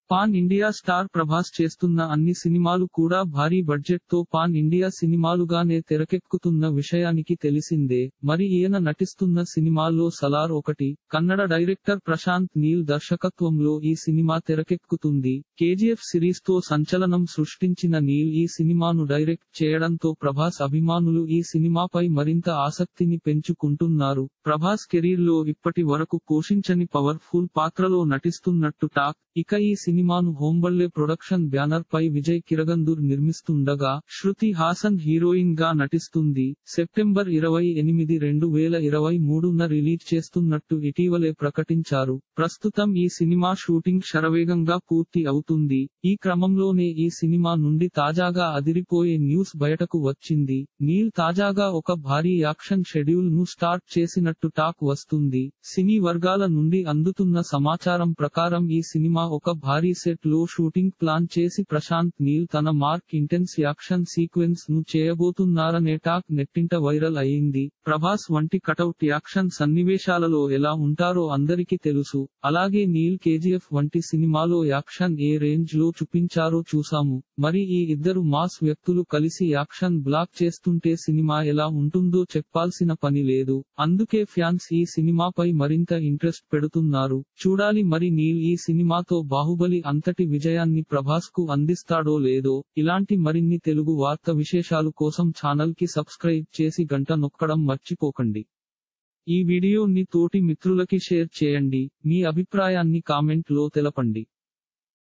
pan India star Prabhas చేస్తున్న అన్ని సినిమాలు కూడా భారీ బడ్జెట్ తో పాన్ ఇండియా సినిమాలుగానే తెరకెక్కుతున్న విషయానికి తెలిసిందే మరి ఈయన నటిస్తున్న సినిమాల్లో సలార్ ఒకటి కన్నడ డైరెక్టర్ ప్రశాంత్ నీల్ దర్శకత్వంలో ఈ సినిమా తెరకెక్కుతుంది కేజీఎఫ్ సిరీస్ తో సంచలనం సృష్టించిన నీల్ ఈ సినిమాను డైరెక్ట్ చేయడంతో ప్రభాస్ అభిమానులు ఈ సినిమాపై మరింత ఆసక్తిని పెంచుకుంటున్నారు ప్రభాస్ కెరీర్ లో ఇప్పటి వరకు పోషించని పవర్ఫుల్ పాత్రలో నటిస్తున్నట్టు టాక్ ఇక ఈ సినిమాను హోంబళ్ళే ప్రొడక్షన్ బ్యానర్ పై విజయ్ కిరగందూర్ నిర్మిస్తుండగా శృతి హాసన్ హీరోయిన్ గా నటిస్తుంది సెప్టెంబర్ ఇరవై ఎనిమిది రెండు వేల ఇరవై మూడున రిలీజ్ చేస్తున్నట్టు ఇటీవలే ప్రకటించారు ప్రస్తుతం ఈ సినిమా షూటింగ్ శరవేగంగా పూర్తి అవుతుంది ఈ క్రమంలోనే ఈ సినిమా నుండి తాజాగా అదిరిపోయే న్యూస్ బయటకు వచ్చింది నీల్ తాజాగా ఒక భారీ యాక్షన్ షెడ్యూల్ ను స్టార్ట్ చేసినట్టు టాక్ వస్తుంది సినీ వర్గాల నుండి అందుతున్న సమాచారం ప్రకారం ఈ సినిమా ఒక భారీ సెట్ లో షూటింగ్ ప్లాన్ చేసి ప్రశాంత్ నీల్ తన మార్క్ ఇంటెన్స్ యాక్షన్ సీక్వెన్స్ ను చేయబోతున్నారనే టాక్ నెట్టింట వైరల్ అయింది ప్రభాస్ వంటి కటౌట్ యాక్షన్ సన్నివేశాలలో ఎలా ఉంటారో అందరికీ తెలుసు అలాగే నీల్ కేజీఎఫ్ వంటి సినిమాలో యాక్షన్ ఏ రేంజ్ లో చూపించారో చూసాము మరి ఈ ఇద్దరు మాస్ వ్యక్తులు కలిసి యాక్షన్ బ్లాక్ చేస్తుంటే సినిమా ఎలా ఉంటుందో చెప్పాల్సిన పని లేదు అందుకే ఫ్యాన్స్ ఈ సినిమాపై మరింత ఇంట్రెస్ట్ పెడుతున్నారు చూడాలి మరి నీల్ ఈ సినిమాతో బాహుబలి అంతటి విజయాన్ని ప్రభాస్ కు అందిస్తాడో లేదో ఇలాంటి మరిన్ని తెలుగు వార్త విశేషాలు కోసం ఛానల్ కి సబ్స్క్రైబ్ చేసి గంట నొక్కడం మర్చిపోకండి ఈ వీడియోని తోటి మిత్రులకి షేర్ చేయండి మీ అభిప్రాయాన్ని కామెంట్ లో తెలపండి